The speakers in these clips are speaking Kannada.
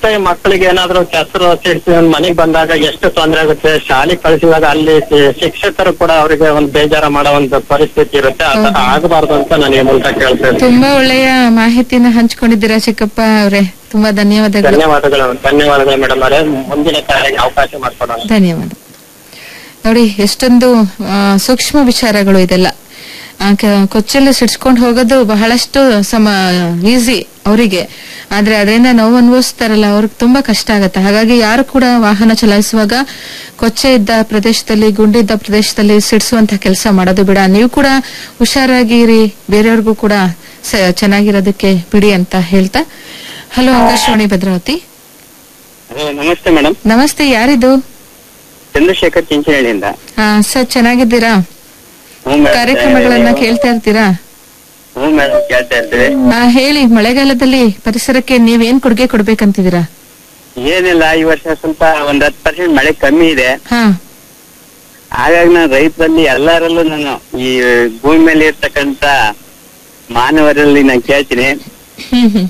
ಟೈಮ್ ಮಕ್ಕಳಿಗೆ ಏನಾದ್ರು ಕೆಸರು ಸಿಡಿಸಿ ಒಂದ್ ಮನೆಗ್ ಬಂದಾಗ ಎಷ್ಟು ತೊಂದರೆ ಆಗುತ್ತೆ ಶಾಲೆ ಕಳಿಸಿದಾಗ ಅಲ್ಲಿ ಶಿ- ಶಿಕ್ಷಕರು ಕೂಡ ಅವರಿಗೆ ಒಂದು ಬೇಜಾರ ಮಾಡೋ ಒಂದು ಪರಿಸ್ಥಿತಿ ಇರುತ್ತೆ ಆ ತರ ಆಗಬಾರ್ದು ಅಂತ ನಾನು ಈ ಮೂಲಕ ಕೇಳ್ತೇನೆ ತುಂಬಾ ಒಳ್ಳೆಯ ಮಾಹಿತಿನ ಹಂಚ್ಕೊಂಡಿದ್ದೀರಾ ಚಿಕ್ಕಪ್ಪ ಅವರೇ ತುಂಬಾ ಧನ್ಯವಾದಗಳು ಧನ್ಯವಾದಗಳು ಧನ್ಯವಾದಗಳು ಮೇಡಮ್ ಅವರೇ ಮುಂದಿನ ಕಾರ್ಯಕ್ಕೆ ಅವಕಾಶ ಮಾಡ್ಕೊಡೋಣ ಧನ್ಯವಾದ ನೋಡಿ ಎಷ್ಟೊಂದು ಆ, ಸೂಕ್ಷ್ಮ ವಿಚಾರಗಳು ಇದೆಲ್ಲ ಆ, ಕ- ಕೊಚ್ಚಲ್ಲಿ ಸಿಡ್ಸ್ಕೊಂಡು ಹೋಗೋದು ಬಹಳಷ್ಟು ಸಮ ಈಸಿ ಅವರಿಗೆ ಆದ್ರೆ ಅದರಿಂದ ನೋವು ಅನುಭವಿಸ್ತಾರಲ್ಲ ಅವ್ರಿಗೆ ತುಂಬಾ ಕಷ್ಟ ಆಗತ್ತೆ ಹಾಗಾಗಿ ಯಾರು ಕೂಡ ವಾಹನ ಚಲಾಯಿಸುವಾಗ ಕೊಚ್ಚೆ ಇದ್ದ ಪ್ರದೇಶದಲ್ಲಿ ಗುಂಡಿದ್ದ ಪ್ರದೇಶದಲ್ಲಿ ಸಿಡಿಸುವಂತ ಕೆಲಸ ಮಾಡೋದು ಬಿಡ ನೀವು ಕೂಡ ಹುಷಾರಾಗಿರಿ ಬೇರೆಯವ್ರಿಗೂ ಕೂಡ ಸ- ಚೆನ್ನಾಗಿರೋದಕ್ಕೆ ಬಿಡಿ ಅಂತ ಹೇಳ್ತಾ ಹಲೋ ಆಕಾಶವಾಣಿ ಭದ್ರಾವತಿ ನಮಸ್ತೆ ಮೇಡಮ್ ನಮಸ್ತೆ ಯಾರಿದು ಚಂದ್ರಶೇಖರ್ ಚಿಂಚನಹಳ್ಳಿಯಿಂದ ಆ, ಸರ್ ಚೆನ್ನಾಗಿದ್ದೀರಾ ಹ್ಞೂ madam. ಕಾರ್ಯಕ್ರಮಗಳನ್ನ ಕೇಳ್ತಾ ಇರ್ತೀರಾ ಹ್ಞೂ ಮೇಡಮ್ ಕೇಳ್ತಾ ಇರ್ತೀವಿ ಆ, ಹೇಳಿ ಮಳೆಗಾಲದಲ್ಲಿ ಪರಿಸರಕ್ಕೆ ನೀವೇನ್ ಕೊಡುಗೆ ಕೊಡ್ಬೇಕಂತಿದ್ದೀರಾ ಏನಿಲ್ಲ ಈ ವರ್ಷ ಸ್ವಲ್ಪ ಒಂದ್ ಹತ್ತು ಪರ್ಸೆಂಟ್ ಮಳೆ ಕಮ್ಮಿ ಇದೆ ಹಾ ಹಾಗಾಗಿ ನಾನು ರೈತರಲ್ಲಿ ಎಲ್ಲರಲ್ಲೂ ನಾನು ಈ ಭೂಮಿ ಮೇಲೆ ಇರ್ತಕ್ಕಂತ ಮಾನವರಲ್ಲಿ ನಾನು ಕೇಳ್ತೀನಿ ಹ್ಮ್ ಹ್ಮ್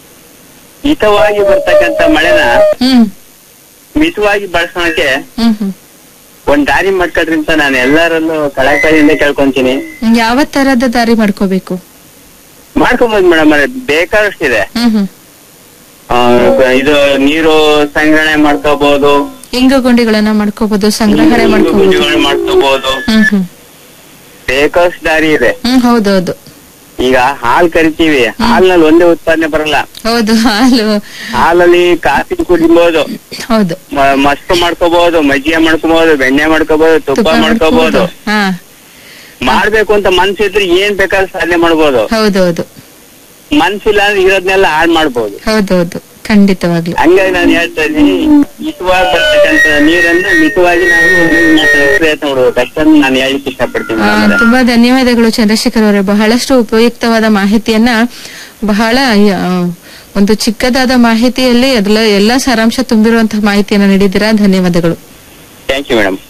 ಹಿತವಾಗಿ ಬರ್ತಕ್ಕಂತ ಮಳೆನ ಹ್ಮ್ ಮಿತವಾಗಿ ಬಳಸೋಕೆ ಹ್ಮ್ ಹ್ಮ್ ಒಂದ್ ದಾರಿ ಮಾಡ್ಕೊಳ್ರಿ ಅಂತ ನಾನು ಎಲ್ಲರಲ್ಲೂ ಕಳಕಳಿಯಿಂದ ಕೇಳ್ಕೊಂತೀನಿ ಯಾವ ತರದ ದಾರಿ ಮಾಡ್ಕೋಬೇಕು ಮಾಡ್ಕೊಬೋದು ಮೇಡಮ್ ಬೇಕಾದಷ್ಟಿದೆ ಹ್ಮ್ ಹ್ಮ್ ಆ, ಇದು ನೀರು ಸಂಗ್ರಹಣೆ ಮಾಡ್ಕೋಬಹುದು ಇಂಗು ಗುಂಡಿಗಳನ್ನ ಮಾಡ್ಕೋಬಹುದು ಸಂಗ್ರಹಣೆ ಮಾಡ್ಕೋಬಹುದು ಗುಂಡಿಗಳು ಮಾಡ್ಕೋಬಹುದು ಹ್ಮ್ ಹ್ಮ್ ಬೇಕಾದಷ್ಟು ದಾರಿ ಇದೆ ಹ್ಮ್ ಹೌದೌದು ಈಗ ಹಾಲ್ ಕರಿತೀವಿ ಹಾಲ್ನಲ್ಲಿ ಒಂದೇ ಉತ್ಪಾದನೆ ಬರಲ್ಲ ಹೌದು ಹಾಲು ಹಾಲಲ್ಲಿ ಕಾಫಿ ಕುಡಿಬಹುದು ಹೌದು ಮ- ಮಸ್ತ್ ಮಾಡ್ಕೋಬಹುದು ಮಜ್ಜಿಗೆ ಮಾಡ್ಕೋಬಹುದು ಬೆಣ್ಣೆ ಮಾಡ್ಕೋಬಹುದು ತುಪ್ಪ ಮಾಡ್ಕೋಬಹುದು ಹಾ ಮಾಡ್ಬೇಕು ಅಂತ ಮನ್ಸಿದ್ರೆ ಏನ್ ಬೇಕಾದ್ರೂ ಸಾಧನೆ ಮಾಡ್ಬೋದು ಹೌದೌದು ಮನ್ಸಿಲ್ಲ ಅಂದ್ರೆ ಇರೋದ್ನೆಲ್ಲ ಹಾಳ್ ಮಾಡ್ಬೋದು ಹೌದೌದು ಖಂಡಿತವಾಗ್ಲು ಹಂಗಾಗಿ ನಾನು ಹೇಳ್ತಾ ಇದ್ದೀನಿ ಮಿತವಾಗಿ ಬರ್ತಕ್ಕಂತ ನೀರನ್ನು ಮಿತವಾಗಿ ನಾವು ಪ್ರಯತ್ನ ಮಾಡ್ಬೇಕು ಅಷ್ಟನ್ನು ನಾನು ಹೇಳಲಿಕ್ಕೆ ಇಷ್ಟಪಡ್ತೀನಿ ಆ, madam. ತುಂಬಾ ಧನ್ಯವಾದಗಳು ಚಂದ್ರಶೇಖರ್ ಅವರೇ ಬಹಳಷ್ಟು ಉಪಯುಕ್ತವಾದ ಮಾಹಿತಿಯನ್ನ ಬಹಳ ಆ, ಒಂದು ಚಿಕ್ಕದಾದ ಮಾಹಿತಿಯಲ್ಲಿ ಅದರ ಎಲ್ಲಾ ಸಾರಾಂಶ ತುಂಬಿರುವಂತಹ ಮಾಹಿತಿಯನ್ನ ನೀಡಿದ್ದೀರಾ ಧನ್ಯವಾದಗಳು thank you madam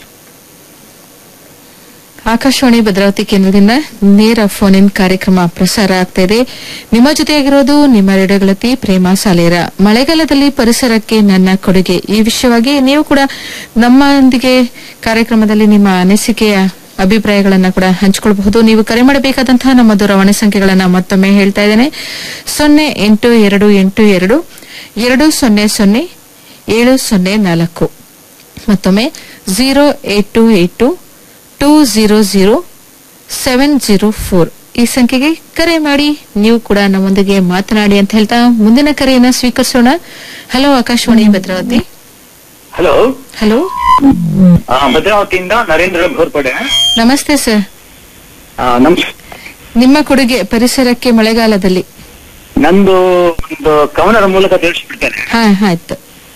Akashvani Bhadravathi ಕೇಂದ್ರದಿಂದ ನೇರ ಫೋನ್ ಇನ್ ಕಾರ್ಯಕ್ರಮ ಪ್ರಸಾರ ಆಗ್ತಾ ಇದೆ ನಿಮ್ಮ ಜೊತೆಯಾಗಿರೋದು ನಿಮ್ಮ ರೇಡಿಯೋಗಳತಿ ಪ್ರೇಮ ಸಾಲೇರ ಮಳೆಗಾಲದಲ್ಲಿ ಪರಿಸರಕ್ಕೆ ನನ್ನ ಕೊಡುಗೆ ಈ ವಿಷಯವಾಗಿ ನೀವು ಕೂಡ ನಮ್ಮೊಂದಿಗೆ ಕಾರ್ಯಕ್ರಮದಲ್ಲಿ ನಿಮ್ಮ ಅನಿಸಿಕೆಯ ಅಭಿಪ್ರಾಯಗಳನ್ನ ಕೂಡ ಹಂಚಿಕೊಳ್ಳಬಹುದು ನೀವು ಕರೆ ಮಾಡಬೇಕಾದಂತಹ ನಮ್ಮ ದೂರವಾಣಿ ಸಂಖ್ಯೆಗಳನ್ನ ಮತ್ತೊಮ್ಮೆ ಹೇಳ್ತಾ ಇದ್ದೇನೆ ಸೊನ್ನೆ ಎಂಟು ಎರಡು ಎಂಟು ಎರಡು ಎರಡು ಸೊನ್ನೆ ಸೊನ್ನೆ ಏಳು ಸೊನ್ನೆ ನಾಲ್ಕು ಮತ್ತೊಮ್ಮೆ zero eight two eight two two zero zero seven zero four ಈ ಸಂಖ್ಯೆಗೆ ಕರೆ ಮಾಡಿ ನೀವು ಕೂಡ ನಮ್ಮೊಂದಿಗೆ ಮಾತನಾಡಿ ಅಂತ ಹೇಳ್ತಾ ಮುಂದಿನ ಕರೆಯನ್ನ ಸ್ವೀಕರಿಸೋಣ hello Akashvani Bhadravathi hello hello ಆ, ಭದ್ರಾವತಿಯಿಂದ ನರೇಂದ್ರ ಘೋರ್ಪಡೆ ನಮಸ್ತೆ ಸರ್ ಆ, ನಮ್ಸ್ ನಿಮ್ಮ ಕೊಡುಗೆ ಪರಿಸರಕ್ಕೆ ಮಳೆಗಾಲದಲ್ಲಿ ನಂದು ಒಂದು ಕವನದ ಮೂಲಕ ತಿಳಿಸ್ಬಿಡ್ತೇನೆ ಹಾ ಆಯ್ತು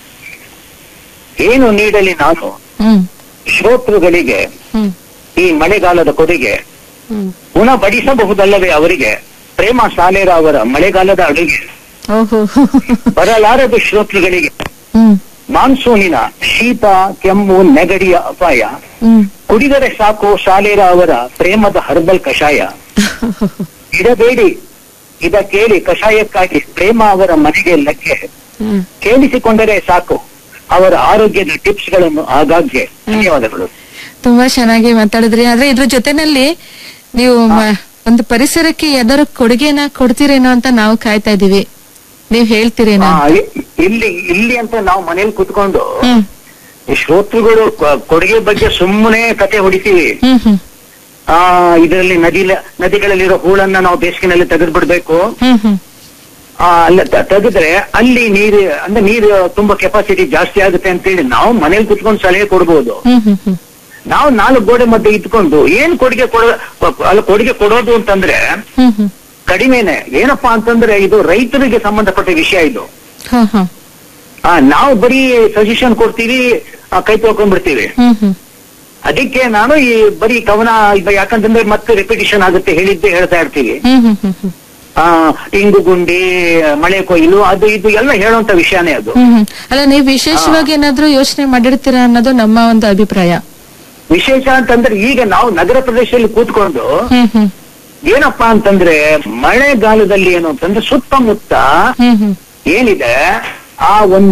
ಏನು ನೀಡಲಿ ನಾನು ಹ್ಮ್ ಶ್ರೋತೃಗಳಿಗೆ ಹ್ಮ್ ಈ ಮಳೆಗಾಲದ ಕೊಡುಗೆ ಹ್ಮ್ ಉಣಬಡಿಸಬಹುದಲ್ಲವೇ ಅವರಿಗೆ ಪ್ರೇಮ ಸಾಲೇರ ಅವರ ಮಳೆಗಾಲದ ಅಡುಗೆ ಓಹೋ ಬರಲಾರದು ಶ್ರೋತೃಗಳಿಗೆ ಹ್ಮ್ ಮಾನ್ಸೂನಿನ ಶೀತ ಕೆಮ್ಮು ನೆಗಡಿಯ ಅಪಾಯ ಹ್ಮ್ ಕುಡಿದರೆ ಸಾಕು ಶಾಲೇರ ಅವರ ಪ್ರೇಮದ ಹರ್ಬಲ್ ಕಷಾಯ ಇಡಬೇಡಿ ಇದ ಕೇಳಿ ಕಷಾಯಕ್ಕಾಗಿ ಪ್ರೇಮ ಅವರ ಮನೆಗೆ ಲಗ್ಗೆ ಹ್ಮ್ ಕೇಳಿಸಿಕೊಂಡರೆ ಸಾಕು ಅವರ ಆರೋಗ್ಯದ ಟಿಪ್ಸ್ ಗಳನ್ನು ಆಗಾಗ್ಗೆ ಧನ್ಯವಾದಗಳು ತುಂಬಾ ಚೆನ್ನಾಗಿ ಮಾತಾಡಿದ್ರಿ ಆದ್ರೆ ಇದ್ರ ಜೊತೆನಲ್ಲಿ ನೀವು ಮ- ಒಂದು ಪರಿಸರಕ್ಕೆ ಯಾವ್ದಾದ್ರು ಕೊಡುಗೆನ ಕೊಡ್ತೀರೇನೋ ಅಂತ ನಾವು ಕಾಯ್ತಾ ಇದೀವಿ ನೀವ್ ಹೇಳ್ತೀರೇನೋ ಆ, ಇ- ಇಲ್ಲಿ ಇಲ್ಲಿ ಅಂತ ನಾವು ಮನೇಲಿ ಕುತ್ಕೊಂಡು ಹ್ಮ್ ಈ ಶ್ರೋತೃಗಳು ಕೊ- ಕೊಡುಗೆ ಬಗ್ಗೆ ಸುಮ್ಮನೆ ಕತೆ ಹೊಡಿತೀವಿ ಹ್ಮ್ ಹ್ಮ್ ಆ ಇದರಲ್ಲಿ ನದಿ ನದಿಗಳಲ್ಲಿರೋ ಹೂಳನ್ನ ನಾವು ಬೇಸಿಗೆನಲ್ಲಿ ತೆಗೆದು ಬಿಡ್ಬೇಕು ಹ್ಮ್ ಹ್ಮ್ ಆ ಅಲ್ಲ ತ- ತೆಗೆದ್ರೆ ಅಲ್ಲಿ ನೀರು ಅಂದ್ರೆ ನೀರು ತುಂಬಾ ಕೆಪಾಸಿಟಿ ಜಾಸ್ತಿ ಆಗುತ್ತೆ ಅಂತೇಳಿ ನಾವು ಮನೇಲಿ ಕುತ್ಕೊಂಡು ಸಲಹೆ ಕೊಡ್ಬೋದು ಹ್ಮ್ ಹ್ಮ್ ಹ್ಮ್ ನಾವು ನಾಲ್ಕು ಗೋಡೆ ಮಧ್ಯೆ ಇಟ್ಕೊಂಡು ಏನ್ ಕೊಡುಗೆ ಕೊಡೋ ಅಲ್ಲ ಕೊಡುಗೆ ಕೊಡೋದು ಅಂತಂದ್ರೆ ಹ್ಮ್ ಹ್ಮ್ ಕಡಿಮೆನೆ ಏನಪ್ಪಾ ಅಂತಂದ್ರೆ ಇದು ರೈತರಿಗೆ ಸಂಬಂಧಪಟ್ಟ ವಿಷಯ ಇದು ಹಾ ಹಾ ಆ ನಾವು ಬರೀ ಸಜೆಷನ್ ಕೊಡ್ತೀವಿ ಆ, ಕೈ ತೊಳ್ಕೊಂಡ್ಬಿಡ್ತೀವಿ ಹ್ಮ್ ಹ್ಮ್ ಅದಕ್ಕೆ ನಾನು ಈ ಬರೀ ಕವನ ಇದು ಯಾಕಂತಂದ್ರೆ ಮತ್ತೆ ರಿಪಿಟೇಷನ್ ಆಗುತ್ತೆ ಹೇಳಿದ್ದೆ ಹೇಳ್ತಾ ಇರ್ತೀವಿ ಹ್ಮ್ ಹ್ಮ್ ಹ್ಮ್ ಹ್ಮ್ ಆ ಇಂಗು ಗುಂಡಿ ಮಳೆ ಕೊಯ್ಲು ಅದು ಇದು ಎಲ್ಲ ಹೇಳುವಂತ ವಿಷಯನೇ ಅದು ಹ್ಮ್ ಹ್ಮ್ ಅಲ್ಲ ನೀವ್ ವಿಶೇಷವಾಗಿ ಏನಾದ್ರೂ ಯೋಚನೆ ಮಾಡಿರ್ತೀರಾ ಅನ್ನೋದು ನಮ್ಮ ಒಂದು ಅಭಿಪ್ರಾಯ ವಿಶೇಷ ಅಂತಂದ್ರೆ ಈಗ ನಾವು ನಗರ ಪ್ರದೇಶದಲ್ಲಿ ಕೂತ್ಕೊಂಡು ಹ್ಮ್ ಹ್ಮ್ ಏನಪ್ಪಾ ಅಂತಂದ್ರೆ ಮಳೆಗಾಲದಲ್ಲಿ ಏನು ಅಂತಂದ್ರೆ ಸುತ್ತಮುತ್ತ ಹ್ಮ್ ಹ್ಮ್ ಏನಿದೆ ಆ ಒಂದು